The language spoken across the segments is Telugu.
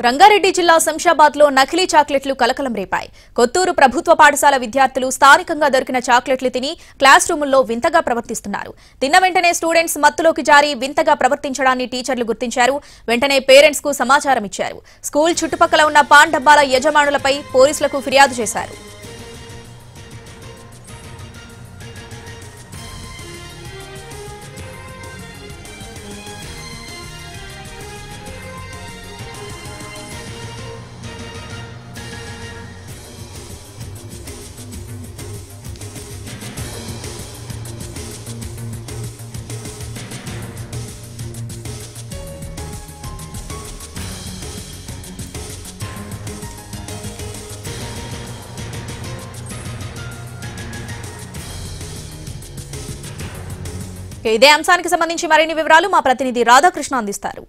రంగారెడ్డి జిల్లా శంషాబాద్ లో నకిలీ చాక్లెట్లు కలకలం రేపాయి కొత్తూరు ప్రభుత్వ పాఠశాల విద్యార్థులు స్థానికంగా దొరికిన చాక్లెట్లు తిని క్లాస్ రూముల్లో వింతగా ప్రవర్తిస్తున్నారు తిన్న వెంటనే స్టూడెంట్స్ మత్తులోకి జారి వింతగా ప్రవర్తించడాన్ని టీచర్లు గుర్తించారు వెంటనే పేరెంట్స్ కు సమాచారం ఇచ్చారు స్కూల్ చుట్టుపక్కల ఉన్న పాన్ డబ్బాల యజమానులపై పోలీసులకు ఫిర్యాదు చేశారు ఇక ఇదే అంశానికి సంబంధించి మరిన్ని వివరాలు మా ప్రతినిధి రాధాకృష్ణ అందిస్తారు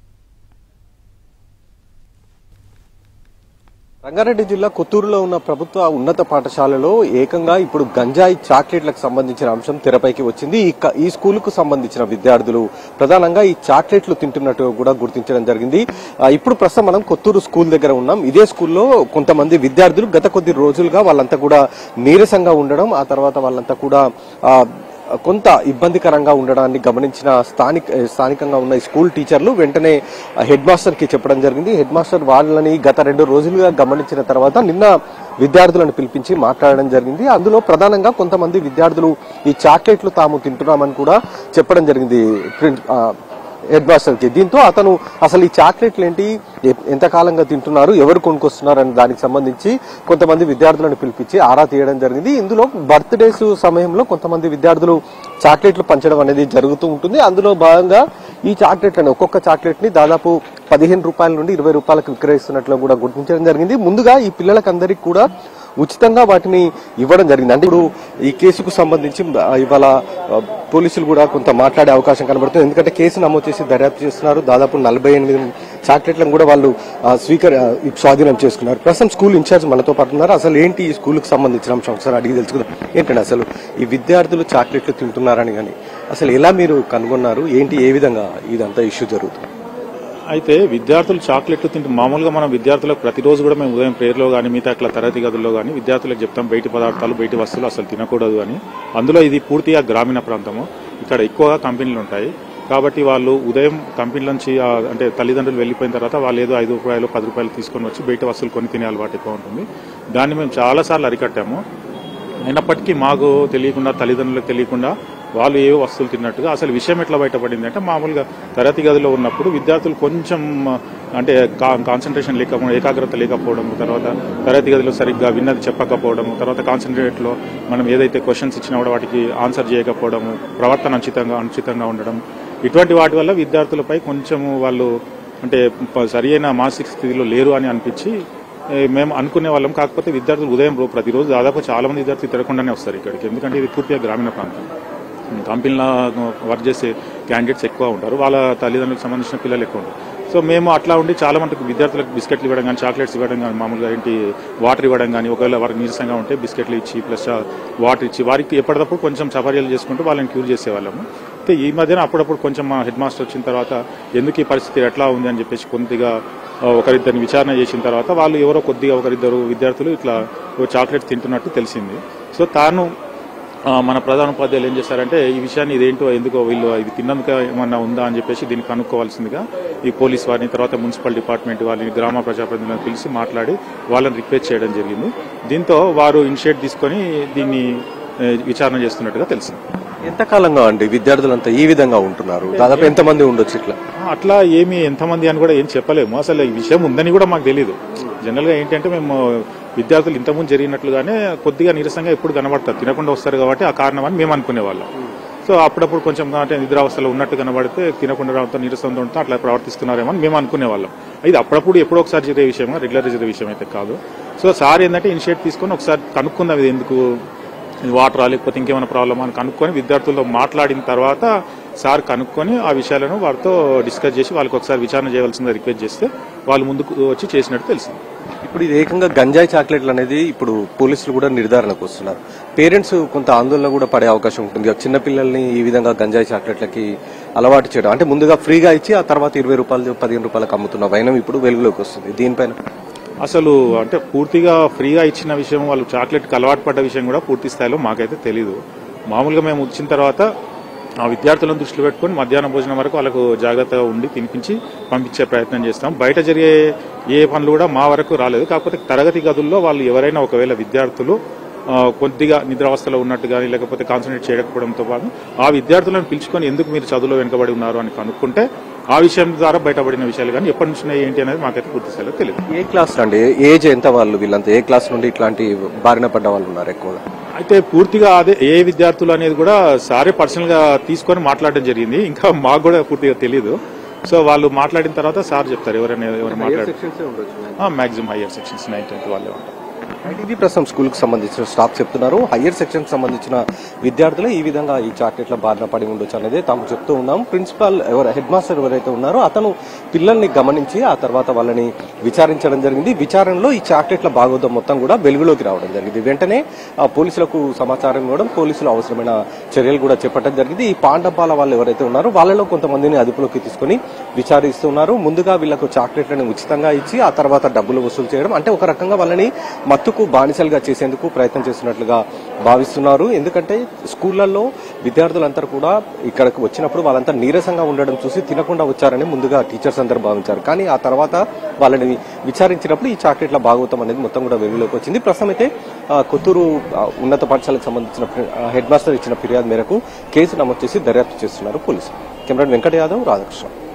రంగారెడ్డి జిల్లా కొత్తూరులో ఉన్న ప్రభుత్వ ఉన్నత పాఠశాలలో ఏకంగా ఇప్పుడు గంజాయి చాక్లెట్లకు సంబంధించిన అంశం తెరపైకి వచ్చింది ఈ క- ఈ స్కూలుకు సంబంధించిన విద్యార్థులు ప్రధానంగా ఈ చాక్లెట్లు తింటున్నట్టు కూడా గుర్తించడం జరిగింది ఆ, ఇప్పుడు ప్రస్తుతం మనం కొత్తూరు స్కూల్ దగ్గర ఉన్నాం ఇదే స్కూల్లో కొంతమంది విద్యార్థులు గత కొద్ది రోజులుగా వాళ్ళంతా కూడా నీరసంగా ఉండడం ఆ తర్వాత వాళ్ళంతా కూడా ఆ, కొంత ఇబ్బందికరంగా ఉండడాన్ని గమనించిన స్థానిక స్థానికంగా ఉన్న ఈ స్కూల్ టీచర్లు వెంటనే హెడ్ మాస్టర్ కి చెప్పడం జరిగింది హెడ్ మాస్టర్ వాళ్ళని గత రెండు రోజులుగా గమనించిన తర్వాత నిన్న విద్యార్థులను పిలిపించి మాట్లాడడం జరిగింది అందులో ప్రధానంగా కొంతమంది విద్యార్థులు ఈ చాక్లెట్లు తాము తింటున్నామని కూడా చెప్పడం జరిగింది ప్రిన్- ఆ, హెడ్ మాస్టర్ కి దీంతో అతను అసలు ఈ చాక్లెట్లు ఏంటి ఎ- ఎంత కాలంగా తింటున్నారు ఎవరు కొనుక్కొస్తున్నారు అనే దానికి సంబంధించి కొంతమంది విద్యార్థులను పిలిపించి ఆరా తీయడం జరిగింది ఇందులో బర్త్డేస్ సమయంలో కొంతమంది విద్యార్థులు చాక్లెట్లు పంచడం అనేది జరుగుతూ ఉంటుంది అందులో భాగంగా ఈ చాక్లెట్లను ఒక్కొక్క చాక్లెట్ ని దాదాపు పదిహేను రూపాయల నుండి ఇరవై రూపాయలకు విక్రయిస్తున్నట్లు కూడా గుర్తించడం జరిగింది ముందుగా ఈ పిల్లలకందరికీ కూడా ఉచితంగా వాటిని ఇవ్వడం జరిగింది అంటే ఇప్పుడు ఈ కేసుకు సంబంధించి ఆ, ఇవాళ ఆ, పోలీసులు కూడా కొంత మాట్లాడే అవకాశం కనబడుతుంది ఎందుకంటే కేసు నమోదు చేసి దర్యాప్తు చేస్తున్నారు దాదాపు నలభై ఎనిమిది చాక్లెట్లను కూడా వాళ్ళు ఆ, స్వీకరి ఆ, స్వాధీనం చేసుకున్నారు ప్రస్తుతం స్కూల్ ఇన్ఛార్జ్ మనతో పాటు ఉన్నారు అసలు ఏంటి ఈ స్కూల్కి సంబంధించిన అంశం ఒకసారి అడిగి తెలుసుకుందాం ఏంటండి అసలు ఈ విద్యార్థులు చాక్లెట్లు తింటున్నారని కానీ అసలు ఎలా మీరు కనుగొన్నారు ఏంటి ఏ విధంగా ఇదంతా ఇష్యూ జరుగుతుంది అయితే విద్యార్థులు చాక్లెట్లు తింటూ మామూలుగా మనం విద్యార్థులకు ప్రతిరోజు కూడా మేము ఉదయం ప్రేయర్లో కానీ మిగతా అట్లా తరగతి గదుల్లో కానీ విద్యార్థులకు చెప్తాం బయటి పదార్థాలు బయటి వస్తువులు అసలు తినకూడదు అని అందులో ఇది పూర్తిగా గ్రామీణ ప్రాంతము ఇక్కడ ఎక్కువగా కంపెనీలు ఉంటాయి కాబట్టి వాళ్ళు ఉదయం కంపెనీల నుంచి ఆ, అంటే తల్లిదండ్రులు వెళ్ళిపోయిన తర్వాత వాళ్ళు ఏదో ఐదు రూపాయలు పది రూపాయలు తీసుకొని వచ్చి బయట వస్తువులు కొని తినే అలవాటు ఎక్కువ ఉంటుంది దాన్ని మేము చాలాసార్లు అరికట్టాము అయినప్పటికీ మాకు తెలియకుండా తల్లిదండ్రులకు తెలియకుండా వాళ్ళు ఏ వస్తువులు తిన్నట్టుగా అసలు విషయం ఎట్లా బయటపడింది అంటే మామూలుగా తరగతి గదిలో ఉన్నప్పుడు విద్యార్థులు కొంచెం ఆ, అంటే కాన్సన్ట్రేషన్ లేకపోవడం ఏకాగ్రత లేకపోవడం తర్వాత తరగతి గదిలో సరిగ్గా విన్నది చెప్పకపోవడం తర్వాత కాన్సన్ట్రేట్లో మనం ఏదైతే క్వశ్చన్స్ ఇచ్చినా కూడా వాటికి ఆన్సర్ చేయకపోవడము ప్రవర్తన అనుచితంగా అనుచితంగా ఉండడం ఇటువంటి వాటి వల్ల విద్యార్థులపై కొంచెము వాళ్ళు అంటే ప- సరి అయిన మానసిక స్థితిలో లేరు అని అనిపించి ఏ, మేము అనుకునే వాళ్ళం కాకపోతే విద్యార్థులు ఉదయం రో- ప్రతిరోజు దాదాపు చాలా మంది విద్యార్థులు తిరగకుండానే వస్తారు ఇక్కడికి ఎందుకంటే ఇది పూర్తిగా గ్రామీణ ప్రాంతం కంపెనీలో వర్క్ చేసే క్యాండిడేట్స్ ఎక్కువ ఉంటారు వాళ్ళ తల్లిదండ్రులకు సంబంధించిన పిల్లలు ఎక్కువ ఉంటారు సో మేము అట్లా ఉండి చాలా మందికి విద్యార్థులకు బిస్కెట్లు ఇవ్వడం కానీ చాక్లెట్స్ ఇవ్వడం కానీ మామూలుగా ఏంటి వాటర్ ఇవ్వడం కానీ ఒకవేళ వారికి నీరసంగా ఉంటే బిస్కెట్లు ఇచ్చి ప్లస్ వాటర్ ఇచ్చి వారికి ఎప్పటికప్పుడు కొంచెం చపర్యలు చేసుకుంటూ వాళ్ళని క్యూర్ చేసేవాళ్ళము అయితే ఈ మధ్యన అప్పుడప్పుడు కొంచెం మా హెడ్ మాస్టర్ వచ్చిన తర్వాత ఎందుకు ఈ పరిస్థితి ఎట్లా ఉంది అని చెప్పేసి కొద్దిగా ఆ, ఒకరిద్దరిని విచారణ చేసిన తర్వాత వాళ్ళు ఎవరో కొద్దిగా ఒకరిద్దరు విద్యార్థులు ఇట్లా ఓ చాక్లెట్ తింటున్నట్టు తెలిసింది సో తాను ఆ, మన ప్రధాన ఉపాధ్యాయులు ఏం చేశారంటే ఈ విషయాన్ని ఇదేంటో ఎందుకో వీళ్ళు ఇది తిన్నందుక ఏమన్నా ఉందా అని చెప్పేసి దీన్ని కనుక్కోవాల్సిందిగా ఈ పోలీస్ వారిని తర్వాత మున్సిపల్ డిపార్ట్మెంట్ వారిని గ్రామ ప్రజాప్రతినిధులను పిలిచి మాట్లాడి వాళ్ళని రిక్వెస్ట్ చేయడం జరిగింది దీంతో వారు ఇనిషియేట్ తీసుకొని దీన్ని ఏ, విచారణ చేస్తున్నట్టుగా తెలిసింది ఎంతకాలంగా అండి విద్యార్థులంతా ఈ విధంగా ఉంటున్నారు దాదాపు ఎంతమంది ఉండొచ్చు ఇట్లా అట్లా ఏమి ఎంతమంది అని కూడా ఏం చెప్పలేము అసలు ఈ విషయం ఉందని కూడా మాకు తెలియదు జనరల్ గా ఏంటంటే మేము విద్యార్థులు ఇంతకుముందు జరిగినట్లుగానే కొద్దిగా నీరసంగా ఎప్పుడు కనబడతారు తినకుండా వస్తారు కాబట్టి ఆ కారణం అని మేము అనుకునే వాళ్ళం సో అప్పుడప్పుడు కొంచెం అంటే నిద్రావస్థలో ఉన్నట్టు కనబడితే తినకుండా రావడంతో నీరసంతో ఉంటే అట్లా ప్రవర్తిస్తున్నారేమో అని మేము అనుకునే వాళ్ళం ఇది అప్పుడప్పుడు ఎప్పుడో ఒకసారి జరిగే విషయం రెగ్యులర్ జరిగే విషయం అయితే కాదు సో సార్ ఏంటంటే ఇనిషియేట్ తీసుకొని ఒకసారి కనుక్కుందాం ఇది ఎందుకు ఇది వాటరా లేకపోతే ఇంకేమైనా ప్రాబ్లమా అని కనుక్కొని విద్యార్థులతో మాట్లాడిన తర్వాత సార్ కనుక్కొని ఆ విషయాలను వారితో డిస్కస్ చేసి వాళ్ళకి ఒకసారి విచారణ చేయవలసిందిగా రిక్వెస్ట్ చేస్తే వాళ్ళు ముందుకు వచ్చి చేసినట్టు తెలిసింది ఇప్పుడు ఇది ఏకంగా గంజాయి చాక్లెట్లు అనేది ఇప్పుడు పోలీసులు కూడా నిర్ధారణకు వస్తున్నారు పేరెంట్స్ కొంత ఆందోళన కూడా పడే అవకాశం ఉంటుంది చిన్న పిల్లల్ని ఈ విధంగా గంజాయి చాక్లెట్లకి అలవాటు చేయడం అంటే ముందుగా ఫ్రీగా ఇచ్చి ఆ తర్వాత ఇరవై రూపాయలు పదిహేను రూపాయలకు అమ్ముతున్న వైనం ఇప్పుడు వెలుగులోకి వస్తుంది దీనిపైన అసలు అంటే పూర్తిగా ఫ్రీగా ఇచ్చిన విషయం వాళ్ళు చాక్లెట్కి అలవాటు పడ్డ విషయం కూడా పూర్తి స్థాయిలో మాకైతే తెలియదు మామూలుగా మేము వచ్చిన తర్వాత ఆ విద్యార్థులను దృష్టిలో పెట్టుకొని మధ్యాహ్న భోజనం వరకు వాళ్ళకు జాగ్రత్తగా ఉండి తినిపించి పంపించే ప్రయత్నం చేస్తాం బయట జరిగే ఏ పనులు కూడా మా వరకు రాలేదు కాకపోతే తరగతి గదుల్లో వాళ్ళు ఎవరైనా ఒకవేళ విద్యార్థులు ఆ, కొద్దిగా నిద్రావస్థలో ఉన్నట్టు కానీ లేకపోతే కాన్సన్ట్రేట్ చేయకపోవడంతో పాటు ఆ విద్యార్థులను పిలుచుకొని ఎందుకు మీరు చదువులో వెనుకబడి ఉన్నారు అని కనుక్కుంటే ఆ విషయం ద్వారా బయటపడిన విషయాలు కానీ ఎప్పటి నుంచి ఉన్నాయి ఏంటి అనేది మాకైతే పూర్తి స్థాయిలో తెలియదు ఏ క్లాస్ అండి ఏజ్ ఎంత వాళ్ళు వీళ్ళంతా ఏ క్లాస్ నుండి ఇట్లాంటి బారిన పడ్డ వాళ్ళు ఉన్నారు ఎక్కువగా అయితే పూర్తిగా అదే ఏ విద్యార్థులు అనేది కూడా సారే పర్సనల్ గా తీసుకొని మాట్లాడడం జరిగింది ఇంకా మాకు కూడా పూర్తిగా తెలియదు సో వాళ్ళు మాట్లాడిన తర్వాత సార్ చెప్తారు ఎవరైనా ఎవరు మాట్లాడారు maximum higher sections nine tenth వాళ్ళే ఉంటారు ఇది ప్రస్తుతం స్కూల్ కు సంబంధించిన స్టాఫ్ చెప్తున్నారు హయ్యర్ సెక్షన్ కి సంబంధించిన విద్యార్థులు ఈ విధంగా ఈ చాక్లెట్ల బారిన పడి ఉండొచ్చు అనేది తాము చెప్తూ ఉన్నాం ప్రిన్సిపాల్ ఎవరు హెడ్ మాస్టర్ ఎవరైతే ఉన్నారో అతను పిల్లల్ని గమనించి ఆ తర్వాత వాళ్ళని విచారించడం జరిగింది విచారణలో ఈ చాక్లెట్ల భాగోతం మొత్తం కూడా వెలుగులోకి రావడం జరిగింది వెంటనే ఆ పోలీసులకు సమాచారం ఇవ్వడం పోలీసులు అవసరమైన చర్యలు కూడా చేపట్టడం జరిగింది ఈ పాండపాల వాళ్ళు ఎవరైతే ఉన్నారో వాళ్ళలో కొంతమందిని అదుపులోకి తీసుకొని విచారిస్తున్నారు ముందుగా వీళ్ళకు చాక్లెట్లను ఉచితంగా ఇచ్చి ఆ తర్వాత డబ్బులు వసూలు చేయడం అంటే ఒక రకంగా వాళ్ళని మత్తుకు బానిసలుగా చేసేందుకు ప్రయత్నం చేస్తున్నట్లుగా భావిస్తున్నారు ఎందుకంటే స్కూళ్లలో విద్యార్థులంతా కూడా ఇక్కడికి వచ్చినప్పుడు వాళ్ళంతా నీరసంగా ఉండడం చూసి తినకుండా వచ్చారని ముందుగా టీచర్స్ అందరూ భావించారు కానీ ఆ తర్వాత వాళ్ళని విచారించినప్పుడు ఈ చాక్లెట్ల భాగవతం అనేది మొత్తం కూడా వెలుగులోకి వచ్చింది ప్రస్తుతం అయితే ఆ, కొత్తూరు ఆ, ఉన్నత పాఠశాలకు సంబంధించిన హెడ్ మాస్టర్ ఇచ్చిన ఫిర్యాదు మేరకు కేసు నమోదు చేసి దర్యాప్తు చేస్తున్నారు పోలీసులు కెమెరా వెంకట యాదవ్ రాధాకృష్ణ